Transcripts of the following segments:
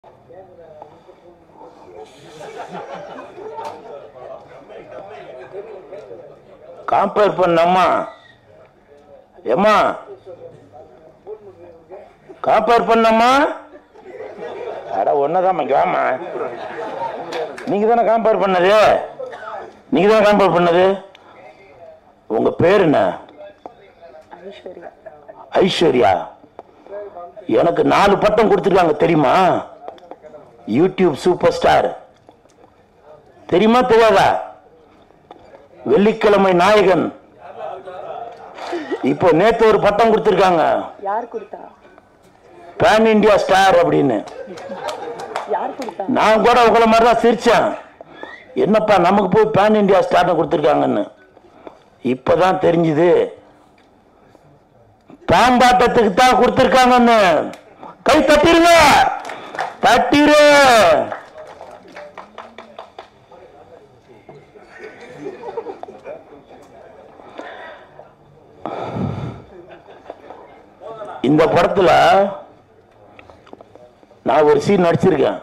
Compare பண்ணம்மா ஏம்மா compare பண்ணம்மா அட ஒன்னதாம்மா இங்க வாம்மா நீங்க தானே கம்பேர் பண்ணது நீங்க தானே கம்பேர் பண்ணது உங்க பேர் என்ன ஐஸ்வர்யா ஐஸ்வர்யா எனக்கு நாலு பட்டம் கொடுத்துருக்காங்க தெரியுமா யூடியூப் சூப்பர் ஸ்டார் தெரியுமா தெரியாதா வெள்ளிக்கிழமை நாயகன் இப்போ நேத்து ஒரு பட்டம் கொடுத்துருக்காங்க யார் கொடுத்தா பேன் இந்தியா ஸ்டார் அப்படின்னு யார் கொடுத்தா நான் கூட உங்களை மாதிரி தான் சிரிச்சேன் என்னப்பா நமக்கு போய் பேன் இந்தியா ஸ்டார்னு கொடுத்துருக்காங்கன்னு இப்பதான் தெரிஞ்சுது பாம்பாட்டத்துக்கு தான் கொடுத்துருக்காங்கன்னு கை தட்டிருங்க தட்டிரு இந்த படத்துல நான் ஒரு சீன் நடிச்சிருக்கேன்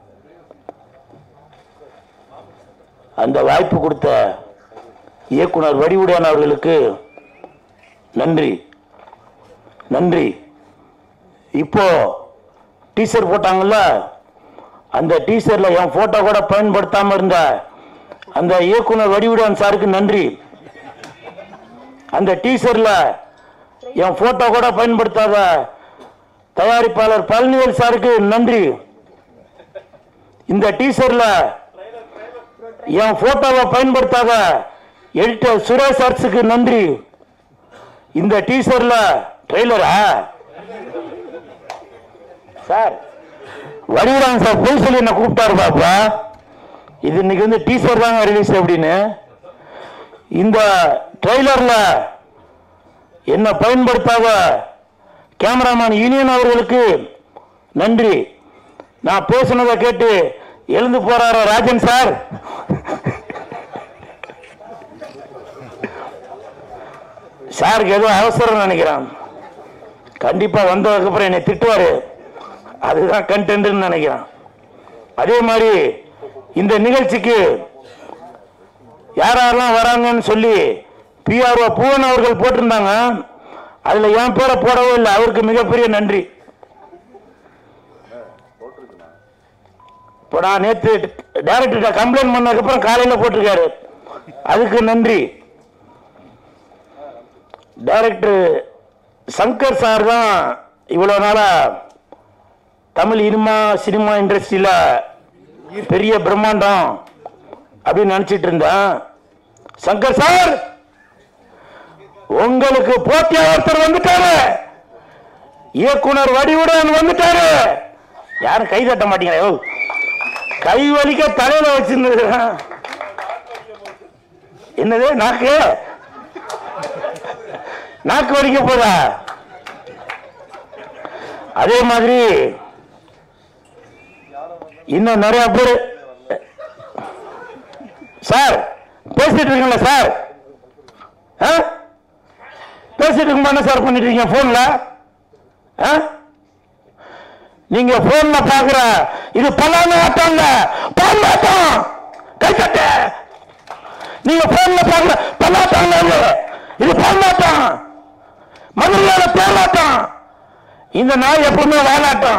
அந்த வாய்ப்பு கொடுத்த இயக்குனர் வடிவுடையான் அவர்களுக்கு நன்றி நன்றி இப்போ டீசர் போட்டாங்கல்ல அந்த டீசர்ல என் போட்டோ கூட பயன்படுத்தாம இருந்த அந்த இயக்குனர் வடிவுடையான் சாருக்கு நன்றி அந்த டீசர்ல என் போட்டோ கூட பயன்படுத்தாத தயாரிப்பாளர் பழனிவேல் சாருக்கு நன்றி இந்த டீசர்ல என் போட்டோவை பயன்படுத்தாத எடிட்டர் சுரேஷ் அரசுக்கு நன்றி இந்த டீசர்ல ட்ரெய்லரா சார் வடிவராங்க சார் போய் சொல்லி என்ன கூப்பிட்டாரு பாப்பா இது இன்னைக்கு வந்து டீசர் தாங்க ரிலீஸ் அப்படின்னு இந்த ட்ரெய்லர்ல என்ன பயன்படுத்தாத கேமராமேன் யூனியன் அவர்களுக்கு நன்றி நான் பேசுனதை கேட்டு எழுந்து போறாரு ராஜன் சார் சாருக்கு ஏதோ அவசரம் நினைக்கிறான் கண்டிப்பா வந்ததுக்கு அப்புறம் என்னை திட்டுவாரு அதுதான் கண்டென்ட்னு நினைக்கிறான் அதே மாதிரி இந்த நிகழ்ச்சிக்கு யார் யாரெல்லாம் வராங்கன்னு சொல்லி பிஆர்ஓ பூவன் அவர்கள் போட்டிருந்தாங்க அதுல என் பேரை போடவே இல்லை அவருக்கு மிகப்பெரிய நன்றி இப்போ நான் நேற்று டைரக்டர்கிட்ட கம்ப்ளைண்ட் பண்ணதுக்கப்புறம் காலையில் போட்டிருக்காரு அதுக்கு நன்றி டைரக்டர் சங்கர் சார் தான் இவ்வளோ நாளா தமிழ் இனிமா சினிமா இண்டஸ்ட்ரியில் பெரிய பிரம்மாண்டம் அப்படின்னு நினச்சிட்டு இருந்தேன் சங்கர் சார் உங்களுக்கு போட்டியா ஒருத்தர் வந்துட்டாரு இயக்குனர் வடிவுடன் வந்துட்டாரு யாரும் கை தட்ட மாட்டீங்களா யோ, கை வலிக்க தலையில வச்சிருந்தது என்னது நாக்கு நாக்கு வலிக்க போதா அதே மாதிரி இன்னும் நிறைய பேர் சார் பேசிட்டு இருக்கீங்களா சார் ஆ? பேசிட்டு இருக்கும்போது என்ன சார் பண்ணிட்டு இருக்கீங்க போன்ல நீங்க போன்ல பாக்குற இது பல்லாங்க ஆட்டம்ல பல்லாட்டம் கை தட்டு நீங்க போன்ல பாக்குற பல்லாட்டம் இல்ல இது பல்லாட்டம் மதுரையோட பேராட்டம் இந்த நாய் எப்பவுமே வாலாட்டம்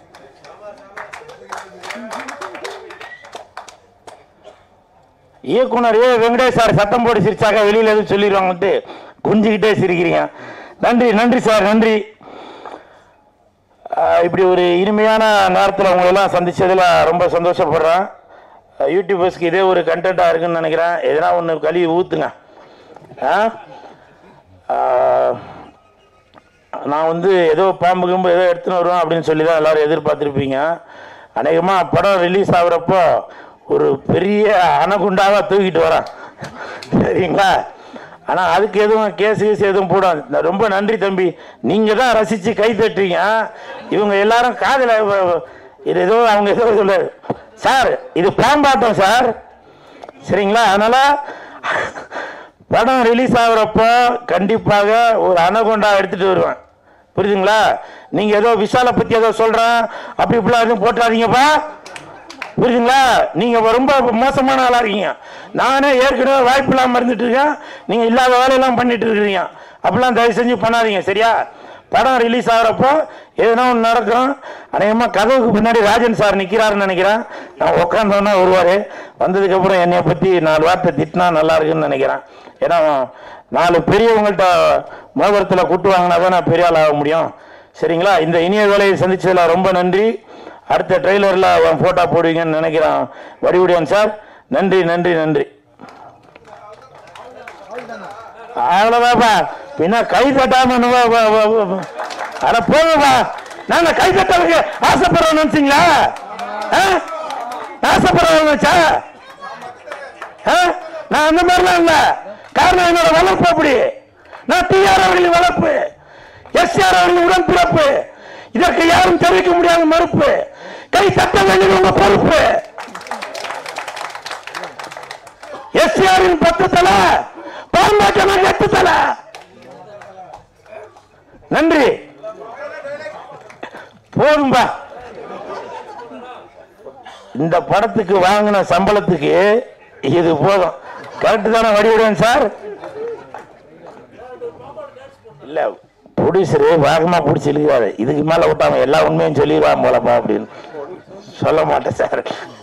இயக்குனர் ஏ வெங்கடேஷ் சார் சத்தம் போட்டு சிரிச்சாக்க வெளியில எதுவும் சொல்லிடுவாங்கன்ட்டு குஞ்சுக்கிட்டே சிரிக்கிறீங்க நன்றி நன்றி சார் நன்றி ஆஹ் இப்படி ஒரு இனிமையான நேரத்தில் உங்களெல்லாம் சந்திச்சதுல ரொம்ப சந்தோஷப்படுறேன் ஆஹ் யூடியூபர்ஸ்க்கு இதே ஒரு கண்டென்ட்டாக இருக்குன்னு நினைக்கிறேன் எதனா ஒன்று கழுவி ஊற்றுங்க ஆ ஆஹ் நான் வந்து ஏதோ பாம்பு கிம்பு ஏதோ எடுத்துன்னு வருவேன் அப்படின்னு சொல்லி தான் எல்லாரும் எதிர்பார்த்துருப்பீங்க அநேகமாக படம் ரிலீஸ் ஆகுறப்போ ஒரு பெரிய அணகுண்டாவாக தூக்கிட்டு வரேன் சரிங்களா ஆனால் அதுக்கு எதுவும் கேஸ் கீஸ் எதுவும் போடாது நான் ரொம்ப நன்றி தம்பி நீங்கள் தான் ரசித்து கை தட்டுறீங்க இவங்க எல்லாரும் காதில் இது ஏதோ அவங்க ஏதோ சொல்ல சார் இது பாம்பாட்டம் சார் சரிங்களா அதனால படம் ரிலீஸ் ஆகுறப்போ கண்டிப்பாக ஒரு அனகொண்டா எடுத்துட்டு வருவேன் புரியுதுங்களா நீங்க ஏதோ விஷாலை பத்தி ஏதோ சொல்றேன் அப்படி இப்படிலாம் எதுவும் போட்டுறாதீங்கப்பா புரியுதுங்களா நீங்க ரொம்ப மோசமான ஆளா இருக்கீங்க நானே ஏற்கனவே வாய்ப்பு இல்லாம இருந்துட்டு இருக்கேன் நீங்க இல்லாத வேலையெல்லாம் பண்ணிட்டு இருக்கிறீங்க அப்படிலாம் தயவு செஞ்சு பண்ணாதீங்க சரியா படம் ரிலீஸ் ஆகிறப்போ எதுனா ஒன்று நடக்கும் அநேகமாக கதவுக்கு பின்னாடி ராஜன் சார் நிற்கிறாருன்னு நினைக்கிறேன் நான் உட்காந்தோன்னா வருவார் வந்ததுக்கப்புறம் என்னை பற்றி நாலு வார்த்தை திட்டினா நல்லா இருக்குன்னு நினைக்கிறேன் ஏன்னா நாலு பெரியவங்கள்ட்ட மோதிரத்தில் கூட்டு வாங்கினா தான் நான் பெரிய ஆள் ஆக முடியும் சரிங்களா இந்த இனிய வேலையை சந்திச்சதில் ரொம்ப நன்றி அடுத்த ட்ரெய்லரில் ஃபோட்டோ போடுவீங்கன்னு நினைக்கிறேன் வடிவுடியான் சார் நன்றி நன்றி நன்றி அவ்வளோதாப்பா பின்ன கை தட்டாம வா, வா, வா, வா, வா. அட போங்கப்பா நாங்க கை தட்டவங்க ஆசைப்படுறோம் நினைச்சீங்களா ஆ? நான் ஆசைப்படுறோம் நினைச்சா ஆ? நான் அந்த மாதிரிலாம் இல்ல காரணம் என்னோட வளர்ப்பு அப்படி நான் டிஆர் அவர்களின் வளர்ப்பு எஸ்ஆர் அவர்களின் உடன்பிறப்பு இதற்கு யாரும் தெரிவிக்க முடியாத மறுப்பு கை தட்ட வேண்டியது உங்க பொறுப்பு எஸ்ஆரின் பத்து தலை பாம்பாட்டன எட்டு தலை நன்றி போதும்பா இந்த படத்துக்கு வாங்கின சம்பளத்துக்கு இது போதும் கரெக்ட் தானே வடிவிடுவேன் சார் இல்ல ப்ரொடியூசரு வேகமா பிடிச்சி இழுக்காது இதுக்கு மேல விட்டாம எல்லா உண்மையும் சொல்லிடுவான் போலப்பா அப்படின்னு சொல்ல மாட்டேன் சார்